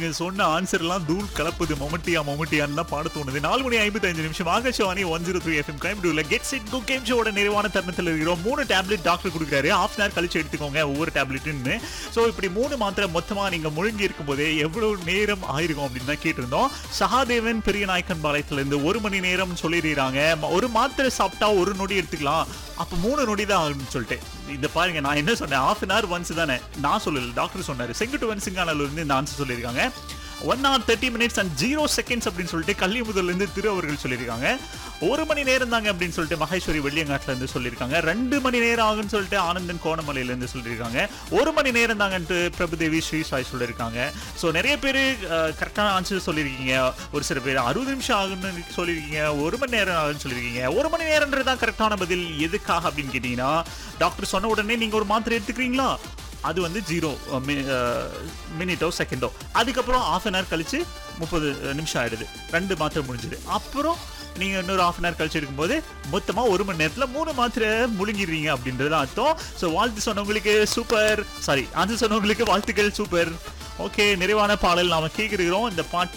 நீங்க சொன்ன ஆன்சர் எல்லாம் தூள் கலப்புது மொமட்டியா மொமட்டியான்னு தான் பாட தோணுது நாலு மணி ஐம்பத்தஞ்சு நிமிஷம் Akashvani one zero three FM கைம்டூல கெட் செட் குக் கேம் ஷோட நிறைவான தருணத்தில் இருக்கிறோம் மூணு டேப்லெட் டாக்டர் கொடுக்குறாரு ஹாஃப் அன் கழிச்சு எடுத்துக்கோங்க ஒவ்வொரு டேப்லெட்னு ஸோ இப்படி மூணு மாத்திரை மொத்தமா நீங்க முழுங்கி இருக்கும்போதே எவ்வளவு நேரம் ஆயிருக்கும் அப்படின்னு தான் கேட்டிருந்தோம் சகாதேவன் பெரிய நாயக்கன் பாளையத்துல இருந்து ஒரு மணி நேரம் சொல்லிடுறாங்க ம- ஒரு மாத்திரை சாப்பிட்டா ஒரு நொடி எடுத்துக்கலாம் அப்ப மூணு நொடி தான் ஆகும்னு சொல்லிட்டு இந்த பாருங்க நான் என்ன சொன்னேன் ஹாஃப் அன் ஹவர் ஒன்ஸ் தானே நான் சொல்லல டாக்டர் சொன்னாரு செங்குட்டுவன் சிங்கானல இருந்து இந்த ஆன்சர் சொல்லியிருக்காங்க one hour thirty minutes and zero seconds அப்படின்னு சொல்லிட்டு கள்ளி முதல்ல இருந்து திரு அவர்கள் சொல்லியிருக்காங்க ஒரு மணி நேரம் தாங்க அப்படின்னு சொல்லிட்டு மகேஸ்வரி வெள்ளியங்காட்டுல இருந்து சொல்லியிருக்காங்க ரெண்டு மணி நேரம் ஆகும்னு சொல்லிட்டு ஆனந்தன் கோணமலையில இருந்து சொல்லியிருக்காங்க ஒரு மணி நேரம் தாங்கன்ட்டு பிரபுதேவி ஸ்ரீ சாய் சொல்லியிருக்காங்க ஸோ நிறைய பேர் கரெக்டான ஆன்சர் சொல்லியிருக்கீங்க ஒரு சில பேர் அறுபது நிமிஷம் ஆகும்னு சொல்லியிருக்கீங்க ஒரு மணி நேரம் ஆகும்னு சொல்லியிருக்கீங்க ஒரு மணி நேரம்ன்றது தான் கரெக்டான பதில் எதுக்காக அப்படின்னு கேட்டீங்கன்னா டாக்டர் சொன்ன உடனே நீங்க ஒரு மாத்திரை எடுத்துக்கிறீங்களா அது வந்து ஜீரோ மினிட்டோ செகண்டோ அதுக்கப்புறம் ஆஃப் அன் ஹவர் கழிச்சு முப்பது நிமிஷம் ஆயிடுது ரெண்டு மாத்திரை முடிஞ்சுது அப்புறம் நீங்க இன்னொரு ஆஃப் அன் ஹவர் கழிச்சு எடுக்கும்போது மொத்தமா ஒரு மணி நேரத்துல மூணு மாத்திரை முழுங்கிடுறீங்க அப்படின்றது அர்த்தம் ஸோ வாழ்த்து சொன்னவங்களுக்கு சூப்பர் சாரி ஆன்சர் சொன்னவங்களுக்கு வாழ்த்துக்கள் சூப்பர் ஓகே நிறைவான பாடல் நாம கேட்கிறோம் இந்த பாட்டு